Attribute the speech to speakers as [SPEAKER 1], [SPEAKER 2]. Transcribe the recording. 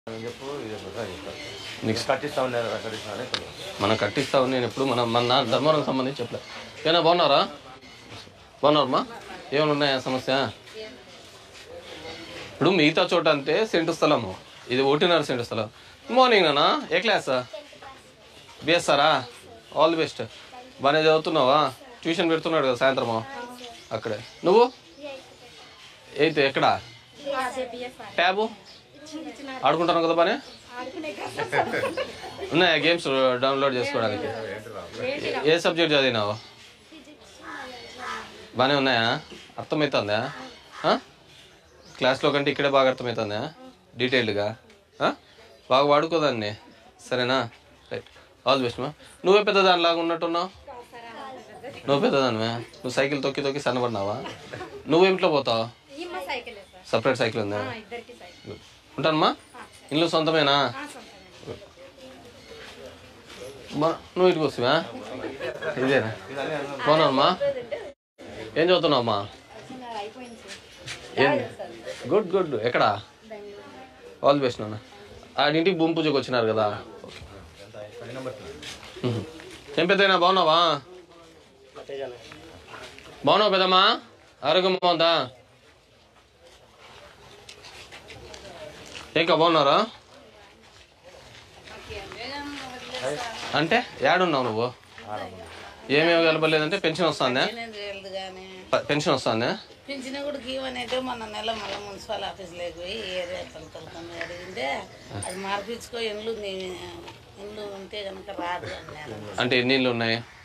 [SPEAKER 1] అని చెప్పు ఇది ఒకసారి చెప్తాను
[SPEAKER 2] నీకు
[SPEAKER 1] కట్టిస్తా ఉన్నారు కట్టిస్తా అని తెలియదు
[SPEAKER 2] మనం కట్టిస్తావు నేను ఎప్పుడు మన మన నా ధర్మవరం సంబంధించి చెప్పలే ఏనా బాగున్నారా బాగున్నారమ్మా ఏమైనా ఉన్నాయా సమస్య ఇప్పుడు మిగతా చోట అంటే సెంటు స్థలము ఇది ఒకటిన్నర సెంటు స్థలం మార్నింగ్ నానా ఏ క్లాస్ బిఎస్ఆరా ఆల్ ది బెస్ట్ బాగానే చదువుతున్నావా ట్యూషన్ పెడుతున్నాడు కదా సాయంత్రము అక్కడే నువ్వు ఎయిత్ ఎక్కడ ట్యాబు ఆడుకుంటాను కదా బానే ఉన్నాయా గేమ్స్ డౌన్లోడ్ చేసుకోవడానికి ఏ సబ్జెక్ట్ చదివినావు బాగానే ఉన్నాయా అర్థమవుతుందా ఆ? క్లాస్లో కంటే ఇక్కడే బాగా అర్థమవుతుందా డీటెయిల్డ్గా ఆ? బాగా వాడుకోదాన్ని సరేనా రైట్ ఆల్ ది బెస్ట్ మా నువ్వే పెద్ద దానిలాగా ఉన్నట్టున్నావు నువ్వు పెద్దదానివే నువ్వు సైకిల్ తొక్కి తొక్కి సన్నబడినావా నువ్వు ఇంట్లో పోతావు సపరేట్ సైకిల్ ఉందా Good. ఉంటానమ్మా ఇల్లు సొంతమేనా మా- నువ్వు ఇటుకు వస్తావా ఇదేనా బాగున్నావమ్మా ఏం చదువుతున్నావమ్మా ఏం గుడ్ గుడ్ ఎక్కడ ఆల్ ది బెస్ట్ నాన్న ఆడింటికి భూమి పూజకు వచ్చినారు కదా మ్మ్. ఏం పెద్దయినా బాగున్నావా బాగున్నావు పెద్దమ్మా ఆరోగ్యం బాగుందా ఇంకా బాగున్నారా అంటే ఏడున్నావు నువ్వు ఏమేమి కలపలేదంటే పెన్షన్ వస్తుందా
[SPEAKER 3] చేయలేదు కానీ
[SPEAKER 2] ప- పెన్షన్ వస్తుందా
[SPEAKER 3] పింఛన్ కూడా గీవనైతే మొన్న నెల మళ్ళీ మున్సిపల్ ఆఫీస్ లేక పోయి ఏరియా తలతలకొని అడిగింటే అది మార్పించుకో ఇండ్లు నీ ఇండ్లు ఉంటే కనుక రాదు అన్నారు
[SPEAKER 2] అంటే ఎన్ని ఇళ్ళు ఉన్నాయి